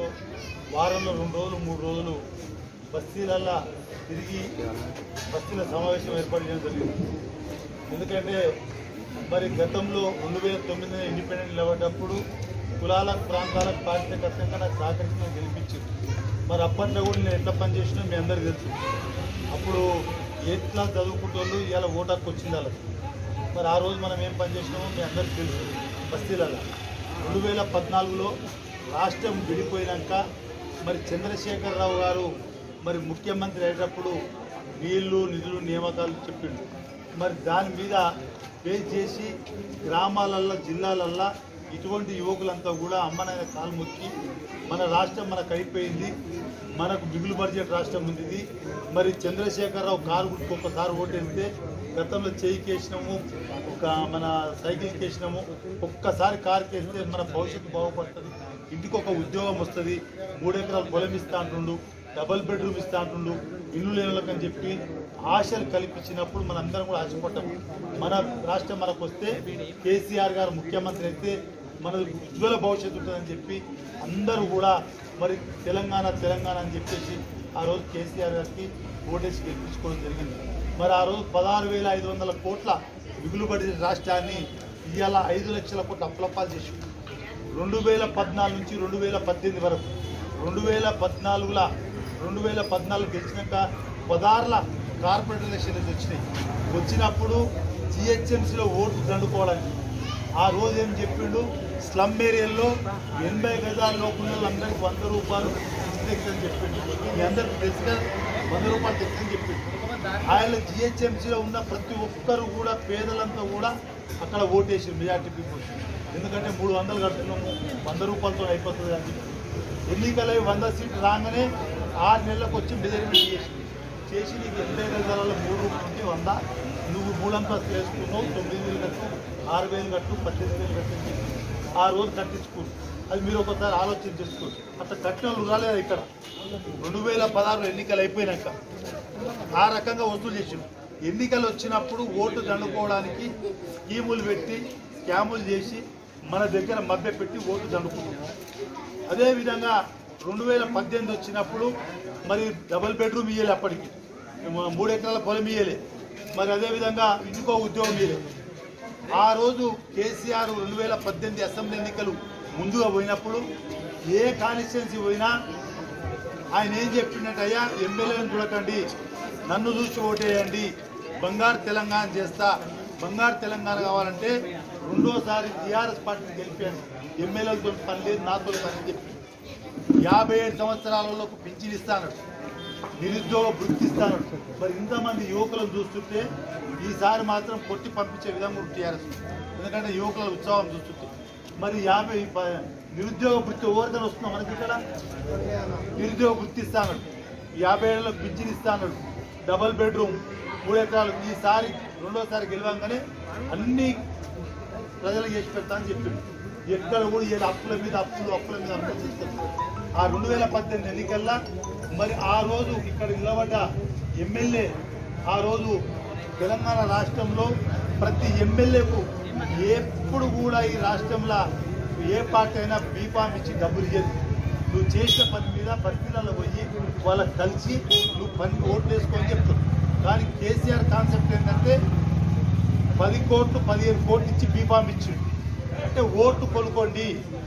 ఆధ్వర్యంలో వారంలో రెండు రోజులు మూడు రోజులు బస్తీలల్లా తిరిగి బస్తీల సమావేశం ఏర్పాటు చేయడం జరిగింది ఎందుకంటే మరి గతంలో రెండు వేల తొమ్మిదిన ఇండిపెండెంట్ నిలబడ్డప్పుడు కులాల ప్రాంతాలకు పార్టీకర్తంగా నాకు సహకరించిన గెలిపించింది మరి అప్పట్లో కూడా నేను ఎట్లా పనిచేసినా మీ అందరికీ తెలుసు అప్పుడు ఎయిత్ క్లాస్ చదువుకుంటోళ్ళు ఇవాళ ఓటాకు వచ్చింది వాళ్ళకి మరి ఆ రోజు మనం ఏం పని చేసినామో మీ అందరికీ తెలుసు బస్తీలలో రెండు వేల పద్నాలుగులో రాష్ట్రం విడిపోయినాక మరి చంద్రశేఖరరావు గారు మరి ముఖ్యమంత్రి అయ్యేటప్పుడు నీళ్లు నిధులు నియామకాలు చెప్పిండు మరి దాని మీద బేస్ చేసి గ్రామాలల్లో జిల్లాలల్లో ఇటువంటి యువకులంతా కూడా అమ్మనైన కాలు మొక్కి మన రాష్ట్రం మనకు అయిపోయింది మనకు మిగులు బడ్జెట్ రాష్ట్రం ఉంది ఇది మరి చంద్రశేఖరరావు కారు గుర్తుకు ఒక్కసారి ఓటేస్తే గతంలో చేయికి వేసినాము ఒక మన సైకిల్కి వేసినాము ఒక్కసారి కారుకి వేస్తే మన భవిష్యత్తు బాగుపడుతుంది ఇంటికి ఒక ఉద్యోగం వస్తుంది మూడు ఎకరాలు పొలం ఇస్తా అంటుండు డబల్ బెడ్రూమ్ ఇస్తా అంటుండు ఇల్లు లేని వాళ్ళకని చెప్పి ఆశలు కల్పించినప్పుడు మనందరం కూడా ఆశపడ్డాం మన రాష్ట్రం మనకు వస్తే కేసీఆర్ గారు ముఖ్యమంత్రి అయితే మన ఉజ్వల భవిష్యత్తు ఉంటుందని చెప్పి అందరూ కూడా మరి తెలంగాణ తెలంగాణ అని చెప్పేసి ఆ రోజు కేసీఆర్ గారికి ఓటేసి గెలిపించుకోవడం జరిగింది మరి ఆ రోజు పదహారు వేల ఐదు వందల కోట్ల మిగులుబడి రాష్ట్రాన్ని ఇవాళ ఐదు లక్షల కోట్ల అప్లపాలు చేసి రెండు వేల పద్నాలుగు నుంచి రెండు వేల పద్దెనిమిది వరకు రెండు వేల పద్నాలుగుల రెండు వేల పద్నాలుగు గెలిచినాక పదహారుల కార్పొరేట్ ఎలక్షన్స్ వచ్చినాయి వచ్చినప్పుడు జిహెచ్ఎంసీలో ఓట్లు దండుకోవడానికి ఆ రోజు ఏం చెప్పిండు స్లమ్ ఏరియాల్లో ఎనభై గజాల లోపల వాళ్ళందరికీ వంద రూపాయలు ఇన్సెక్స్ అని చెప్పిండు మీ అందరికి తెలుసు కదా వంద రూపాయలు తెచ్చని చెప్పిండు ఆయన జిహెచ్ఎంసీలో ఉన్న ప్రతి ఒక్కరు కూడా పేదలంతా కూడా అక్కడ ఓటేసి మెజార్టీ పీపుల్ ఎందుకంటే మూడు వందలు కడుతున్నాము వంద రూపాయలతో అయిపోతుంది అని చెప్పి ఎన్నికలై వంద సీట్లు రాగానే ఆరు నెలలకు వచ్చి మెజర్మెంట్ చేసి చేసి నీకు ఎనభై గజాలలో మూడు రూపాయలు ఉంటే వంద నువ్వు మూడంతస్తులు వేసుకున్నావు తొమ్మిది వేలు కట్టు ఆరు వేలు కట్టు పద్దెనిమిది వేలు కట్టు అని చెప్పి ఆ రోజు కట్టించుకో అది మీరు ఒకసారి ఆలోచన చేసుకోండి అట్లా కట్టిన వాళ్ళు రాలేదు ఇక్కడ రెండు వేల పదహారు ఎన్నికలు అయిపోయినాక ఆ రకంగా వసూలు చేసిండు ఎన్నికలు వచ్చినప్పుడు ఓటు దండుకోవడానికి స్కీములు పెట్టి స్కాములు చేసి మన దగ్గర మభ్య పెట్టి ఓటు దండుకుంటున్నాం అదేవిధంగా రెండు వేల పద్దెనిమిది వచ్చినప్పుడు మరి డబుల్ బెడ్రూమ్ ఇయ్యలే అప్పటికి మ- మూడు ఎకరాల పొలం ఇయ్యలే మరి అదేవిధంగా ఇంకో ఉద్యోగం ఇయ్యలే ఆ రోజు కేసీఆర్ రెండు వేల పద్దెనిమిది అసెంబ్లీ ఎన్నికలు ముందుగా పోయినప్పుడు ఏ కాన్స్టిట్యున్సీ పోయినా ఆయన ఏం చెప్పిండటయ్యా ఎమ్మెల్యేలను చూడకండి నన్ను చూసి ఓటేయండి బంగారు తెలంగాణ చేస్తా బంగారు తెలంగాణ కావాలంటే రెండోసారి టీఆర్ఎస్ పార్టీని గెలిపాను ఎమ్మెల్యేలతో పని లేదు నాతో పని అని చెప్పి యాభై ఏడు సంవత్సరాలలో పింఛన్ ఇస్తాను నిరుద్యోగ వృత్తి ఇస్తాను మరి ఇంతమంది యువకులను చూస్తుంటే ఈసారి మాత్రం కొట్టి పంపించే విధంగా టీఆర్ఎస్ ఎందుకంటే యువకుల ఉత్సాహం చూస్తుంటే మరి యాభై ప- నిరుద్యోగ వృత్తి ఎవరికైనా వస్తుందా మనకి ఇక్కడ నిరుద్యోగ వృత్తి ఇస్తాను యాభై ఏళ్ళలో పింఛన్ ఇస్తాను డబల్ బెడ్రూమ్ మూడు ఎకరాలు ఈసారి రెండోసారి గెలవంగానే అన్ని ప్రజలకు చేసి పెడతా అని చెప్పింది ఎక్కడ కూడా ఏ అప్పుల మీద అప్పులు అప్పుల మీద అప్పులు చేస్తారు ఆ రెండు వేల పద్దెనిమిది ఎన్నికల్లో మరి ఆ రోజు ఇక్కడ నిలబడ్డ ఎమ్మెల్యే ఆ రోజు తెలంగాణ రాష్ట్రంలో ప్రతి ఎమ్మెల్యేకు ఎప్పుడు కూడా ఈ రాష్ట్రంలో ఏ పార్టీ అయినా బీఫామ్ ఇచ్చి డబ్బులు ఇయ్యదు నువ్వు చేసిన పని మీద పరిస్థితులలో పోయి వాళ్ళకి కలిసి నువ్వు పని ఓట్లు వేసుకొని చెప్తావు కానీ కేసీఆర్ కాన్సెప్ట్ ఏంటంటే పది కోట్లు పదిహేను కోట్లు ఇచ్చి బీఫామ్ ఇచ్చిండు అంటే ఓటు కొనుక్కోండి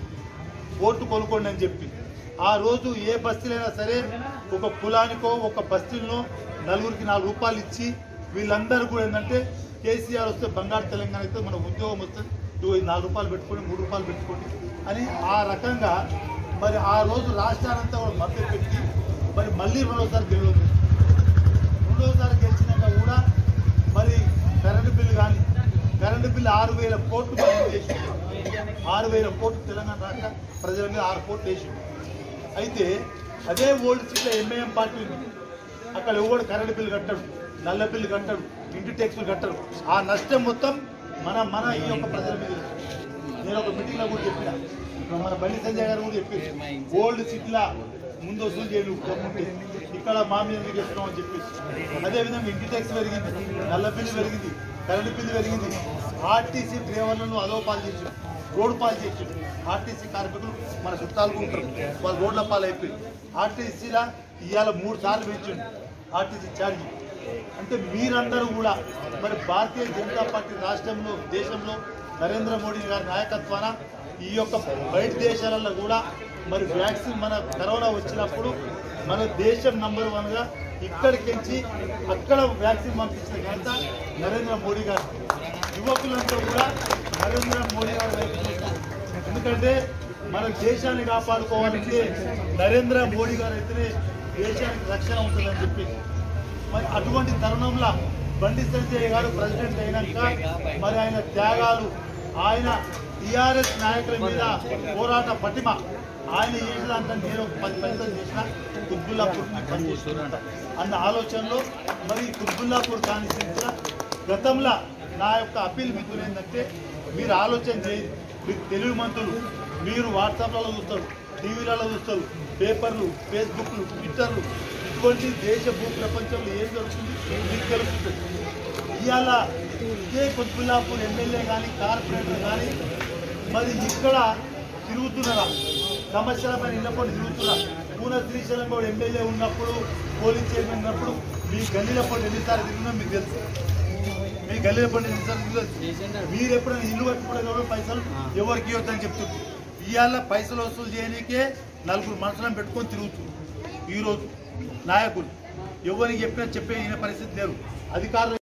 ఓటు కొనుక్కోండి అని చెప్పి ఆ రోజు ఏ బస్తీలైనా సరే ఒక కులానికో ఒక బస్తీలనో నలుగురికి నాలుగు రూపాయలు ఇచ్చి వీళ్ళందరూ కూడా ఏంటంటే కేసీఆర్ వస్తే బంగారు తెలంగాణ అయితే మన ఉద్యోగం వస్తే ఇదిగో ఈ నాలుగు రూపాయలు పెట్టుకోండి మూడు రూపాయలు పెట్టుకోండి అని ఆ రకంగా మరి ఆ రోజు రాష్ట్రానంతా కూడా మద్దతు పెట్టి మరి మళ్ళీ రెండోసారి గెలవదు రెండోసారి గెలిచినాక కూడా మరి కరెంటు బిల్లు కానీ కరెంటు బిల్లు ఆరు వేల కోట్లు మంజూరు చేసింది ఆరు వేల కోట్లు తెలంగాణ రాష్ట్ర ప్రజల మీద ఆరు కోట్లు వేసింది అయితే అదే ఓల్డ్ సిటీలో ఎంఐఎం పార్టీ ఉంది అక్కడ ఎవడు కరెంటు బిల్లు కట్టడు నల్ల బిల్లు కట్టడు ఇంటి ట్యాక్సులు కట్టడు ఆ నష్టం మొత్తం మన మన ఈ యొక్క ప్రజల మీద ఉంది. నేను ఒక మీటింగ్లో కూడా చెప్పిన ఇప్పుడు మన బండి సంజయ్ గారు కూడా చెప్పారు ఓల్డ్ సిటీలో ముందు వసూలు చేయాలి దమ్ముంటే ఇక్కడ మా మీద ఎందుకు చేస్తున్నాం అని చెప్పేసి అదేవిధంగా ఇంటి ట్యాక్స్ పెరిగింది నల్ల బిల్లు పెరిగింది కరెంటు బిల్లు పెరిగింది ఆర్టీసీ డ్రైవర్లను అదోపాలు చేసి రోడ్డు పాలు చేసి ఆర్టీసీ కార్మికులు మన చుట్టాలు ఉంటారు వాళ్ళు రోడ్ల పాలు అయిపోయి ఆర్టీసీలా ఇవాళ మూడు సార్లు పెంచిండు ఆర్టీసీ ఛార్జీ అంటే మీరందరూ కూడా మరి భారతీయ జనతా పార్టీ రాష్ట్రంలో దేశంలో నరేంద్ర మోడీ గారి నాయకత్వాన ఈ యొక్క బయట దేశాలలో కూడా మరి వ్యాక్సిన్ మన కరోనా వచ్చినప్పుడు మన దేశం నంబర్ వన్గా ఇక్కడికించి అక్కడ వ్యాక్సిన్ పంపించిన ఘనత నరేంద్ర మోడీ గారు యువకులంతా కూడా నరేంద్ర మోడీ గారు వైపు చూస్తారు. ఎందుకంటే మన దేశాన్ని కాపాడుకోవాలంటే నరేంద్ర మోడీ గారు అయితేనే దేశానికి రక్షణ ఉంటుందని చెప్పి మరి అటువంటి తరుణంలో బండి సంజయ్ గారు ప్రెసిడెంట్ అయినాక మరి ఆయన త్యాగాలు ఆయన టిఆర్ఎస్ నాయకుల మీద పోరాట పటిమ ఆయన చేసినంత నేను ఒక పది పైసలు చేసిన కుత్బుల్లాపూర్ని పనిచేస్తున్నా అన్న ఆలోచనలో మరి కుత్బుల్లాపూర్ కాన్స్టిట్యూన్సీలో గతంలో నా యొక్క అప్పీల్ మీకు ఏంటంటే మీరు ఆలోచన చేయండి మీకు తెలుగు మంత్రులు మీరు వాట్సాప్లలో చూస్తారు టీవీలలో చూస్తారు పేపర్లు ఫేస్బుక్లు ట్విట్టర్లు ఇటువంటి దేశ భూ ప్రపంచంలో ఏం జరుగుతుంది మీకు తెలుస్తుంది ఇవాళ ఇదే కొత్తుల్లాపూర్ ఎమ్మెల్యే కానీ కార్పొరేటర్ కానీ మరి ఇక్కడ తిరుగుతున్నారా సమస్యలపై నిలబడి తిరుగుతున్నా పూన శ్రీశైలం కూడా ఎమ్మెల్యే ఉన్నప్పుడు పోలీస్ చైర్మన్ ఉన్నప్పుడు మీ గల్లీలప్పుడు ఎన్నిసార్లు తిరిగినా మీకు తెలుసు మీ గల్లీలప్పుడు ఎన్నిసార్లు తెలుసు మీరు ఎప్పుడైనా ఇల్లు కట్టుకోవడం కూడా పైసలు ఎవరికి ఇవ్వద్దని చెప్తుంది ఇవాళ పైసలు వసూలు చేయడానికే నలుగురు మనుషులను పెట్టుకొని తిరుగుతుంది ఈరోజు నాయకులు ఎవరికి చెప్పినా చెప్పే ఈయన పరిస్థితి లేరు అధికారులు